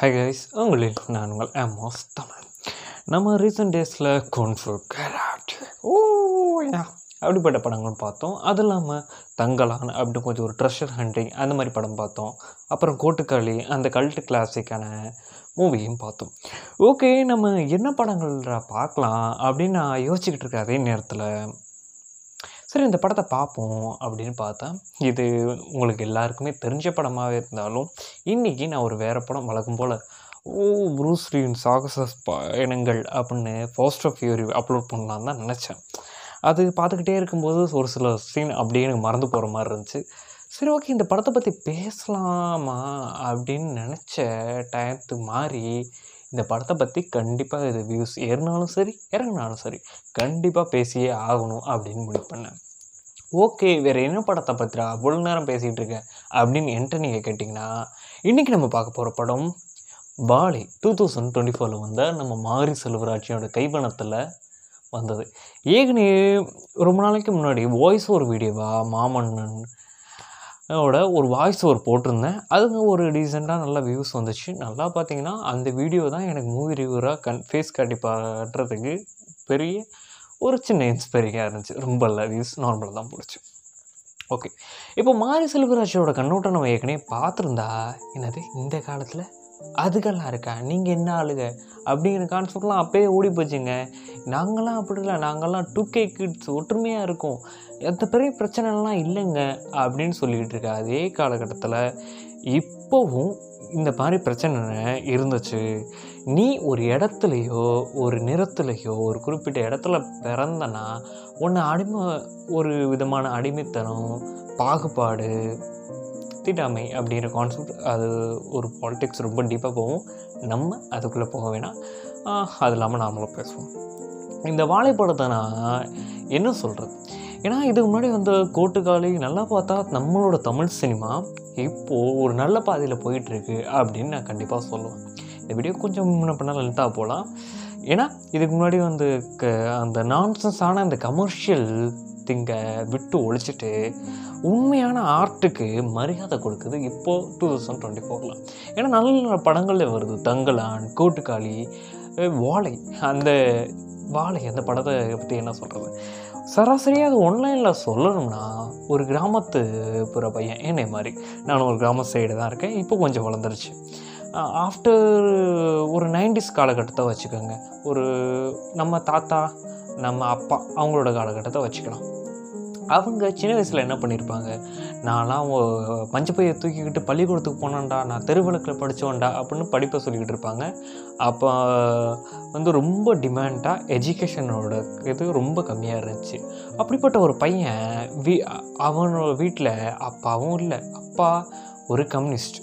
hi guys உங்களில் நான் உங்கள் எம்ஓஸ் தமிழ் நம்ம ரீசெண்ட் டேஸில் கொன்ஃபு கராட் ஓ யா அப்படிப்பட்ட படங்கள் பார்த்தோம் அது இல்லாமல் தங்கலான் அப்படி கொஞ்சம் ஒரு ட்ரெஷர் ஹண்டிங் அந்த மாதிரி படம் பார்த்தோம் அப்புறம் கோட்டுக்காளி அந்த கல்ட்டு கிளாசிக்கான மூவியும் பார்த்தோம் ஓகே நம்ம என்ன படங்கள் பார்க்கலாம் அப்படின்னு நான் யோசிச்சுக்கிட்டு இருக்க அதே நேரத்தில் சரி இந்த படத்தை பார்ப்போம் அப்படின்னு பார்த்தேன் இது உங்களுக்கு எல்லாருக்குமே தெரிஞ்ச படமாகவே இருந்தாலும் இன்றைக்கி நான் ஒரு வேறு படம் வழக்கம் போல் ஓ ப்ரூஸ்ரீன் சாகச பயணங்கள் அப்படின்னு ஃபர்ஸ்ட் ஆஃப் ஃபியூரி அப்லோட் பண்ணலான்னு தான் நினச்சேன் அது பார்த்துக்கிட்டே இருக்கும்போது ஒரு சில சீன் அப்படியே எனக்கு மறந்து போகிற மாதிரி இருந்துச்சு சரி ஓகே இந்த படத்தை பற்றி பேசலாமா அப்படின்னு நினச்ச டயத்துக்கு மாறி இந்த படத்தை பற்றி கண்டிப்பாக இது வியூஸ் ஏறினாலும் சரி இறங்கினாலும் சரி கண்டிப்பாக பேசியே ஆகணும் அப்படின்னு முடிவு பண்ணேன் ஓகே வேறு என்ன படத்தை பற்றிடா அவ்வளோ நேரம் பேசிகிட்டு இருக்கேன் அப்படின்னு என்கிட்ட நீங்கள் கேட்டிங்கன்னா இன்றைக்கி நம்ம பார்க்க போகிற படம் பாலி டூ தௌசண்ட் டுவெண்ட்டி ஃபோரில் வந்த நம்ம மாரி செல்வராட்சியோட கைவனத்தில் வந்தது ஏற்கனவே ரொம்ப நாளைக்கு முன்னாடி வாய்ஸ் ஓவர் வீடியோவா மாமன்னன் ஓட ஒரு வாய்ஸ் ஓவர் போட்டிருந்தேன் அதுங்க ஒரு டீசெண்டாக நல்லா வியூஸ் வந்துச்சு நல்லா பார்த்தீங்கன்னா அந்த வீடியோ தான் எனக்கு மூவி ரிவ்யூராக கண் ஃபேஸ் காட்டி பண்ணுறதுக்கு பெரிய ஒரு சின்ன இன்ஸ்பைரிங்காக இருந்துச்சு ரொம்ப இல்லை வியூஸ் நார்மலாக தான் பிடிச்சி ஓகே இப்போ மாரி செல்வராஜோட கண்ணோட்டம் நம்ம ஏற்கனவே பார்த்துருந்தா என்னது இந்த காலத்தில் அதுக்கெல்லாம் இருக்கா நீங்கள் என்ன ஆளுங்க அப்படிங்கிற கான்செப்ட்லாம் அப்போயே ஓடி போச்சுங்க நாங்களாம் அப்படி இல்லை நாங்கள்லாம் டூ கே கிட்ஸ் ஒற்றுமையாக இருக்கோம் எந்த பெரிய பிரச்சனைலாம் இல்லைங்க அப்படின்னு சொல்லிக்கிட்டு இருக்க அதே காலகட்டத்தில் இப்போவும் இந்த மாதிரி பிரச்சனை இருந்துச்சு நீ ஒரு இடத்துலையோ ஒரு நிறத்துலையோ ஒரு குறிப்பிட்ட இடத்துல பிறந்தனா உன்னை அடிமை ஒரு விதமான அடிமைத்தனம் பாகுபாடு திட்டாமை அப்படிங்கிற கான்செப்ட் அது ஒரு பாலிடிக்ஸ் ரொம்ப டீப்பாக போகும் நம்ம அதுக்குள்ளே போக வேணாம் அது இல்லாமல் நாமளும் பேசுவோம் இந்த வாழைப்படத்தை நான் என்ன சொல்கிறது ஏன்னா இதுக்கு முன்னாடி வந்த கோட்டுக்காலி நல்லா பார்த்தா நம்மளோட தமிழ் சினிமா இப்போது ஒரு நல்ல பாதையில் போயிட்டுருக்கு அப்படின்னு நான் கண்டிப்பாக சொல்லுவேன் இந்த வீடியோ கொஞ்சம் முன்ன பண்ணால் லென்த்தாக போகலாம் ஏன்னா இதுக்கு முன்னாடி வந்து க அந்த நான்சன்ஸான அந்த கமர்ஷியல் திங்கை விட்டு ஒழிச்சிட்டு உண்மையான ஆர்ட்டுக்கு மரியாதை கொடுக்குது இப்போது டூ தௌசண்ட் டுவெண்ட்டி ஃபோரில் ஏன்னா நல்ல நல்ல படங்களில் வருது தங்கலான் கோட்டுக்காளி வாழை அந்த வாழை அந்த படத்தை பற்றி என்ன சொல்கிறது சராசரியாக அது ஒன்லைனில் சொல்லணும்னா ஒரு கிராமத்து புற பையன் என்னை மாதிரி நான் ஒரு கிராம சைடு தான் இருக்கேன் இப்போ கொஞ்சம் வளர்ந்துருச்சு ஆஃப்டர் ஒரு நைன்டிஸ் காலகட்டத்தை வச்சுக்கோங்க ஒரு நம்ம தாத்தா நம்ம அப்பா அவங்களோட காலகட்டத்தை வச்சுக்கலாம் அவங்க சின்ன வயசில் என்ன பண்ணியிருப்பாங்க நான்லாம் பஞ்சப்பையை தூக்கிக்கிட்டு பள்ளிக்கூடத்துக்கு போனேன்டா நான் தெருவிளக்கில் படித்தவன்டா அப்படின்னு படிப்பை சொல்லிக்கிட்டு இருப்பாங்க அப்போ வந்து ரொம்ப டிமாண்டாக எஜுகேஷனோட இது ரொம்ப கம்மியாக இருந்துச்சு அப்படிப்பட்ட ஒரு பையன் வீ அவனோட வீட்டில் அப்பாவும் இல்லை அப்பா ஒரு கம்யூனிஸ்ட்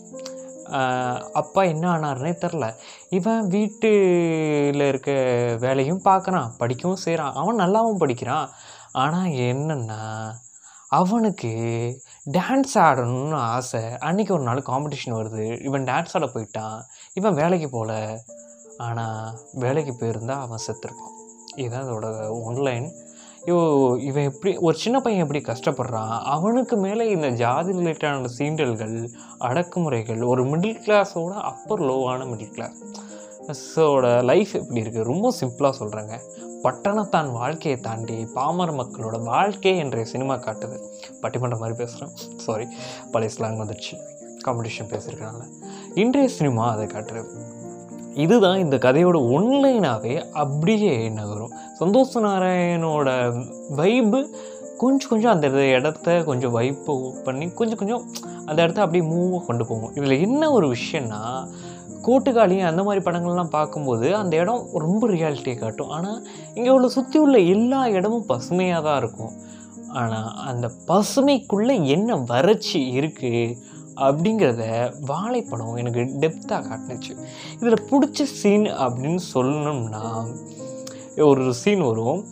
அப்பா என்ன ஆனார்னே தெரில இவன் வீட்டில் இருக்க வேலையும் பார்க்குறான் படிக்கவும் செய்கிறான் அவன் நல்லாவும் படிக்கிறான் ஆனால் என்னென்னா அவனுக்கு டான்ஸ் ஆடணும்னு ஆசை அன்றைக்கி ஒரு நாள் காம்படிஷன் வருது இவன் டான்ஸ் ஆட போயிட்டான் இவன் வேலைக்கு போகல ஆனால் வேலைக்கு போயிருந்தா அவன் செத்துருப்பான் இதுதான் அதோட ஒன்லைன் இவ இவன் எப்படி ஒரு சின்ன பையன் எப்படி கஷ்டப்படுறான் அவனுக்கு மேலே இந்த ஜாதி ரிலேட்டடான சீண்டல்கள் அடக்குமுறைகள் ஒரு மிடில் கிளாஸோட அப்பர் லோவான மிடில் கிளாஸோட லைஃப் எப்படி இருக்குது ரொம்ப சிம்பிளாக சொல்கிறேங்க பட்டணத்தான் வாழ்க்கையை தாண்டி பாமர மக்களோட வாழ்க்கை என்ற சினிமா காட்டுது பட்டிமன்றம் மாதிரி பேசுகிறேன் சாரி பழைய ஸ்லாங் வந்துடுச்சு காம்படிஷன் பேசியிருக்கனால இன்றைய சினிமா அதை காட்டுறது இதுதான் இந்த கதையோட ஒன்லைனாகவே அப்படியே நகரும் சந்தோஷ் நாராயணோட வைப்பு கொஞ்சம் கொஞ்சம் அந்த இடத்த கொஞ்சம் வைப்பு பண்ணி கொஞ்சம் கொஞ்சம் அந்த இடத்த அப்படியே மூவாக கொண்டு போகும் இதில் என்ன ஒரு விஷயம்னா கோட்டுக்காளியும் அந்த மாதிரி படங்கள்லாம் பார்க்கும்போது அந்த இடம் ரொம்ப ரியாலிட்டியை காட்டும் ஆனால் இங்கே உள்ள சுற்றி உள்ள எல்லா இடமும் பசுமையாக தான் இருக்கும் ஆனால் அந்த பசுமைக்குள்ளே என்ன வறட்சி இருக்குது அப்படிங்கிறத வாழைப்படம் எனக்கு டெப்த்தாக காட்டுனுச்சு இதில் பிடிச்ச சீன் அப்படின்னு சொல்லணும்னா ஒரு சீன் வரும்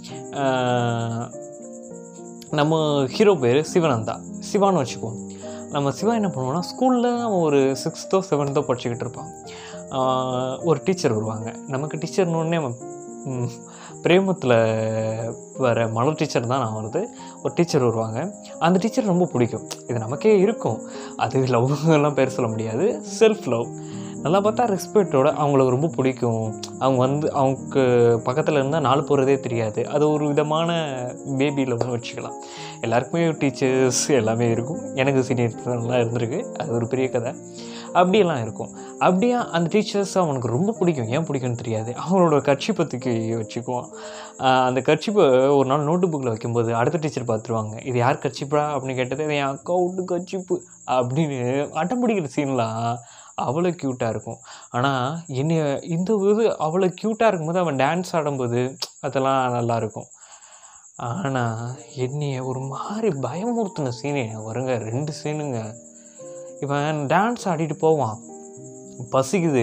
நம்ம ஹீரோ பேர் சிவனந்தா சிவான்னு வச்சுக்குவோம் நம்ம சிவா என்ன பண்ணுவோம்னா ஸ்கூலில் அவன் ஒரு சிக்ஸ்த்தோ செவன்த்தோ படிச்சுக்கிட்டு இருப்பான் ஒரு டீச்சர் வருவாங்க நமக்கு டீச்சர்னோடனே பிரேமத்தில் வர மலர் டீச்சர் தான் நான் வருது ஒரு டீச்சர் வருவாங்க அந்த டீச்சர் ரொம்ப பிடிக்கும் இது நமக்கே இருக்கும் அது லவ்லாம் பேர் சொல்ல முடியாது செல்ஃப் லவ் நல்லா பார்த்தா ரெஸ்பெக்டோட அவங்களுக்கு ரொம்ப பிடிக்கும் அவங்க வந்து அவங்க பக்கத்தில் இருந்தால் நாலு போகிறதே தெரியாது அது ஒரு விதமான பேபியில் ஒன்று வச்சுக்கலாம் எல்லாருக்குமே டீச்சர்ஸ் எல்லாமே இருக்கும் எனக்கு சீனியர்லாம் இருந்திருக்கு அது ஒரு பெரிய கதை அப்படியெல்லாம் இருக்கும் அப்படியே அந்த டீச்சர்ஸ் அவனுக்கு ரொம்ப பிடிக்கும் ஏன் பிடிக்கும்னு தெரியாது அவங்களோட கட்சிப்பை தூக்கி வச்சுக்குவான் ஆஹ் அந்த கட்சிப்பை ஒரு நாள் நோட்டு புக்கில் வைக்கும்போது அடுத்த டீச்சர் பார்த்துருவாங்க இது யார் கட்சிப்பா அப்படின்னு கேட்டது இது என் அக்கா விட்டு கட்சிப்பு அப்படின்னு அடம் பிடிக்கிற சீன்லாம் அவ்வளோ க்யூட்டாக இருக்கும் ஆனால் என்னைய இந்த இது அவ்வளோ க்யூட்டாக இருக்கும்போது அவன் டான்ஸ் ஆடும்போது அதெல்லாம் நல்லாயிருக்கும் ஆனால் என்னைய ஒரு மாதிரி பயமுறுத்தின சீனு வருங்க ரெண்டு சீனுங்க இவன் டான்ஸ் ஆடிட்டு போவான் பசிக்குது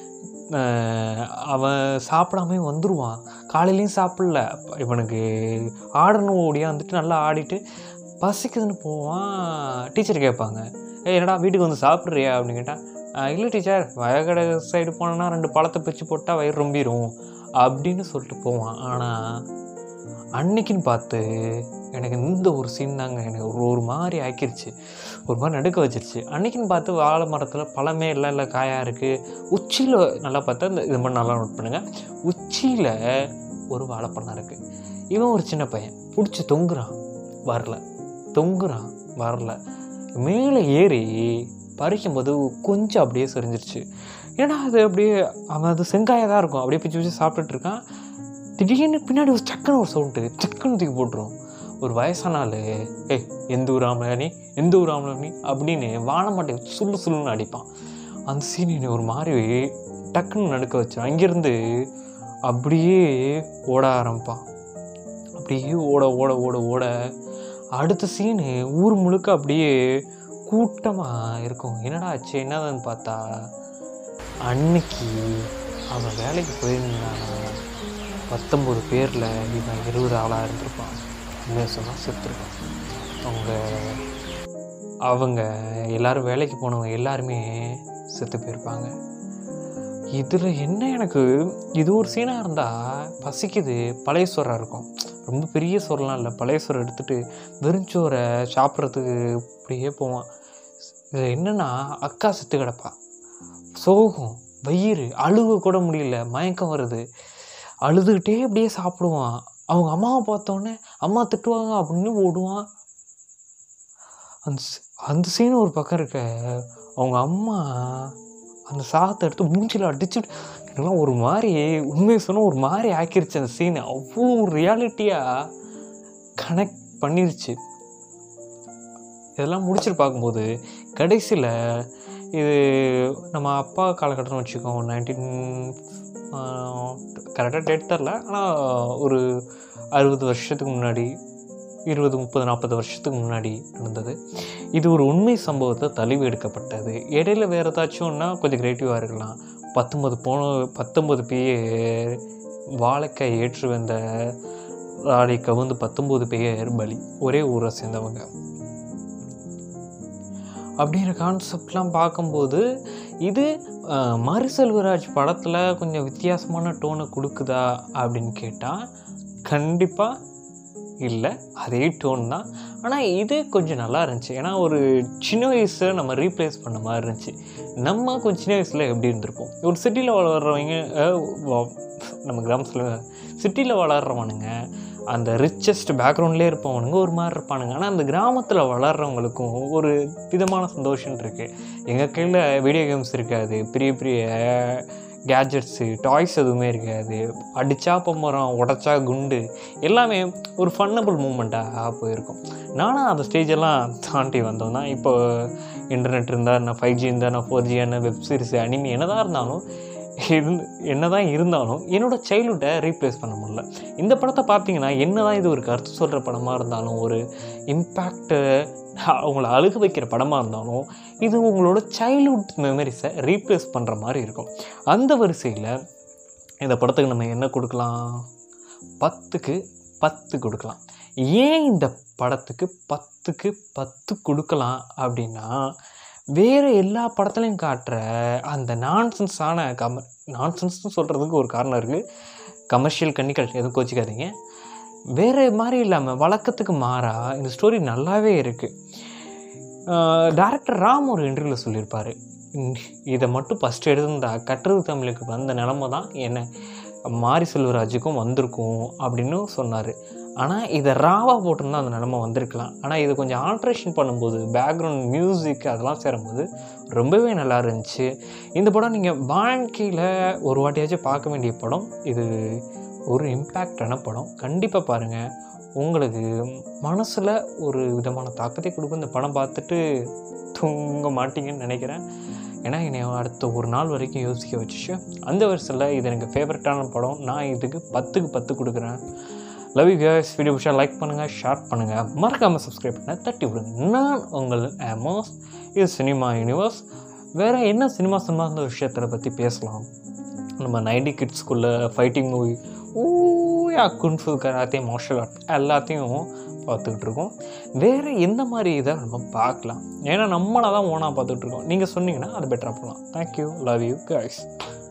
அஹ் அவன் சாப்பிடாம வந்துடுவான் காலையிலையும் சாப்பிடல இவனுக்கு ஆடணும் ஓடியா வந்துட்டு நல்லா ஆடிட்டு பசிக்குதுன்னு போவான் டீச்சர் கேட்பாங்க ஏய் என்னடா வீட்டுக்கு வந்து சாப்பிட்றியா அப்படின்னு கேட்டால் இல்லை டீச்சர் வயக்கடை சைடு போனோன்னா ரெண்டு பழத்தை பிச்சு போட்டால் வயிறு ரொம்பிடும் அப்படின்னு சொல்லிட்டு போவான் ஆனால் அன்னைக்குன்னு பார்த்து எனக்கு இந்த ஒரு சீன் தாங்க எனக்கு ஒரு ஒரு மாதிரி ஆக்கிருச்சு ஒரு மாதிரி நடுக்க வச்சிருச்சு அன்னைக்குன்னு பார்த்து வாழை மரத்தில் பழமே இல்லை இல்லை காயாக இருக்குது உச்சியில் நல்லா பார்த்தா இந்த இது மாதிரி நல்லா நோட் பண்ணுங்கள் உச்சியில் ஒரு வாழைப்பழம் இருக்குது இவன் ஒரு சின்ன பையன் பிடிச்சி தொங்குறான் வரல தொங்குறான் வரல மேலே ஏறி பறிக்கும்போது கொஞ்சம் அப்படியே செறிஞ்சிருச்சு ஏன்னா அது அப்படியே அவன் அது செங்காயாக தான் இருக்கும் அப்படியே பிச்சு பிச்சு சாப்பிட்டுட்டு இருக்கான் திடீர்னு பின்னாடி ஒரு சக்குன்னு ஒரு சவுண்டு சக்குன்னு தூக்கி போட்டுரும் ஒரு வயசான ஆள் ஏய் எந்த ஊர் ஆம்பளை நீ எந்த ஊர் ஆம்பளை நீ அப்படின்னு வாழ மாட்டேன் சுள்ளு சுள்ளுன்னு அடிப்பான் அந்த சீன் என்னை ஒரு மாதிரி டக்குன்னு நடுக்க வச்சு அங்கேருந்து அப்படியே ஓட ஆரம்பிப்பான் அப்படியே ஓட ஓட ஓட ஓட அடுத்த சீனு ஊர் முழுக்க அப்படியே கூட்டமாக இருக்கும் என்னடா ஆச்சு என்னதுன்னு பார்த்தா அன்னைக்கு அவன் வேலைக்கு போயிருந்தானா பத்தொம்பது பேரில் இவன் இருபது ஆளாக இருந்திருப்பான் உண்மையாக சொன்னால் செத்துருப்பான் அவங்க அவங்க எல்லாரும் வேலைக்கு போனவங்க எல்லாருமே செத்து போயிருப்பாங்க இதில் என்ன எனக்கு இது ஒரு சீனாக இருந்தால் பசிக்குது பழைய சோறாக இருக்கும் ரொம்ப பெரிய சோறெலாம் இல்லை பழைய சோறு எடுத்துகிட்டு வெறுஞ்சோரை சாப்பிட்றதுக்கு இப்படியே போவான் இது என்னென்னா அக்கா செத்து கிடப்பா சோகம் வயிறு அழுக கூட முடியல மயக்கம் வருது அழுதுகிட்டே அப்படியே சாப்பிடுவான் அவங்க அம்மாவை பார்த்தோன்னே அம்மா திட்டுவாங்க அப்படின்னு ஓடுவான் அந்த ஸ்- அந்த சீன் ஒரு பக்கம் இருக்க அவங்க அம்மா அந்த சாதத்தை எடுத்து மூஞ்சில அடிச்சுட்டு எனக்குலாம் ஒரு மாதிரி உண்மையை சொன்னால் ஒரு மாதிரி ஆக்கிருச்சு அந்த சீன் அவ்வளோ ரியாலிட்டியாக கனெக்ட் பண்ணிருச்சு இதெல்லாம் முடிச்சுட்டு பார்க்கும்போது கடைசியில் இது நம்ம அப்பா காலகட்டம்னு வச்சுக்கோங்க நைன்டீன் கரெக்டாக டேட் தெரில ஆனால் ஒரு அறுபது வருஷத்துக்கு முன்னாடி இருபது முப்பது நாற்பது வருஷத்துக்கு முன்னாடி நடந்தது இது ஒரு உண்மை சம்பவத்தை தழுவி எடுக்கப்பட்டது இடையில வேறு ஏதாச்சும்னா கொஞ்சம் கிரியேட்டிவாக இருக்கலாம் பத்தொம்பது போன பத்தொம்பது பேர் வாழைக்காய் ஏற்று வந்த ராணி கவுந்து பத்தொம்பது பேர் பலி ஒரே ஊரை சேர்ந்தவங்க அப்படிங்கிற கான்செப்ட்லாம் பார்க்கும்போது இது அஹ், மறு செல்வராஜ் படத்தில் கொஞ்சம் வித்தியாசமான டோனை கொடுக்குதா அப்படின்னு கேட்டால் கண்டிப்பாக இல்லை அதே டோன் தான் ஆனால் இது கொஞ்சம் நல்லா இருந்துச்சு ஏன்னா ஒரு சின்ன வயசை நம்ம ரீப்ளேஸ் பண்ண மாதிரி இருந்துச்சு நம்ம கொஞ்சம் சின்ன வயசில் எப்படி இருந்திருப்போம் ஒரு சிட்டியில் வளர்கிறவங்க அஹ், வ- நம்ம கிராமத்தில் சிட்டியில் வளர்கிறவனுங்க அந்த ரிச்சஸ்ட் பேக்ரவுண்ட்லேயே இருப்பவனுங்க ஒரு மாதிரி இருப்பானுங்க ஆனால் அந்த கிராமத்தில் வளர்கிறவங்களுக்கும் ஒரு விதமான சந்தோஷம் இருக்குது எங்கள் கையில் வீடியோ கேம்ஸ் இருக்காது பெரிய பெரிய கேஜெட்ஸு டாய்ஸ் எதுவுமே இருக்காது அடித்தா பொம்மரம் உடச்சா குண்டு எல்லாமே ஒரு ஃபன்னபிள் மூமெண்ட்டாக போயிருக்கும் நானும் அந்த ஸ்டேஜெல்லாம் தாண்டி வந்தோம் தான் இப்போ இன்டர்நெட் இருந்தால் என்ன ஃபைவ் ஜி இருந்தால் என்ன ஃபோர் ஜி என்ன வெப் சீரிஸ் அனிமி என்னதான் இருந்தாலும் இருந்து என்னதான் இருந்தாலும் என்னோட சைல்டுஹுட்டை ரீப்ளேஸ் பண்ண முடியல இந்த படத்தை பார்த்தீங்கன்னா என்னதான் இது ஒரு கருத்து சொல்கிற படமாக இருந்தாலும் ஒரு இம்பேக்ட்டு அவங்கள அழுக வைக்கிற படமாக இருந்தாலும் இது உங்களோட சைல்ட்ஹுட் மெமரிஸை ரீப்ளேஸ் பண்ணுற மாதிரி இருக்கும் அந்த வரிசையில் இந்த படத்துக்கு நம்ம என்ன கொடுக்கலாம் பத்துக்கு பத்து கொடுக்கலாம் ஏன் இந்த படத்துக்கு பத்துக்கு பத்து கொடுக்கலாம் அப்படின்னா வேறு எல்லா படத்துலையும் காட்டுற அந்த நான்சென்ஸான கம நான்சென்ஸ்னு சொல்கிறதுக்கு ஒரு காரணம் இருக்குது கமர்ஷியல் கன்னிகள் எதுவும் கோச்சிக்காதீங்க வேறு மாதிரி இல்லாமல் வழக்கத்துக்கு மாறா இந்த ஸ்டோரி நல்லாவே இருக்குது டேரக்டர் ராம் ஒரு இன்டர்வியூவில் சொல்லியிருப்பார் இதை மட்டும் ஃபஸ்ட்டு எடுத்திருந்தா கட்டுறது தமிழுக்கு வந்த நிலமை தான் என்ன மாரி செல்வராஜுக்கும் வந்திருக்கும் அப்படின்னு சொன்னார் ஆனால் இதை ராவாக போட்டிருந்தா அந்த நிலமை வந்திருக்கலாம் ஆனால் இதை கொஞ்சம் ஆல்ட்ரேஷன் பண்ணும்போது பேக்ரவுண்ட் மியூசிக் அதெல்லாம் சேரும்போது ரொம்பவே நல்லா இருந்துச்சு இந்த படம் நீங்கள் வாழ்க்கையில் ஒரு வாட்டியாச்சும் பார்க்க வேண்டிய படம் இது ஒரு இம்பேக்டான படம் கண்டிப்பாக பாருங்கள் உங்களுக்கு மனசில் ஒரு விதமான தாக்கத்தை கொடுக்கும் இந்த படம் பார்த்துட்டு தூங்க மாட்டீங்கன்னு நினைக்கிறேன் ஏன்னா என்னை அடுத்த ஒரு நாள் வரைக்கும் யோசிக்க வச்சுச்சு அந்த வருஷத்தில் இது எனக்கு ஃபேவரட்டான படம் நான் இதுக்கு பத்துக்கு பத்து கொடுக்குறேன் லவ் யூ கேஸ் வீடியோ பிடிச்சா லைக் பண்ணுங்கள் ஷேர் பண்ணுங்கள் மறக்காமல் சப்ஸ்கிரைப் பண்ண தட்டி விடுங்க நான் உங்கள் ஆமோஸ் இது சினிமா யூனிவர்ஸ் வேறு என்ன சினிமா சம்பந்த விஷயத்தில் பற்றி பேசலாம் நம்ம நைன்டி கிட்ஸ்குள்ளே ஃபைட்டிங் மூவி ஊயா குன்ஃபு கராத்தே மார்ஷல் ஆர்ட் எல்லாத்தையும் பார்த்துக்கிட்டு இருக்கோம் வேறு எந்த மாதிரி இதை நம்ம பார்க்கலாம் ஏன்னா நம்மளை தான் ஓனாக பார்த்துக்கிட்டு இருக்கோம் நீங்கள் சொன்னீங்கன்னா அது பெட்டராக போகலாம் தேங்க்யூ லவ் யூ கைஸ்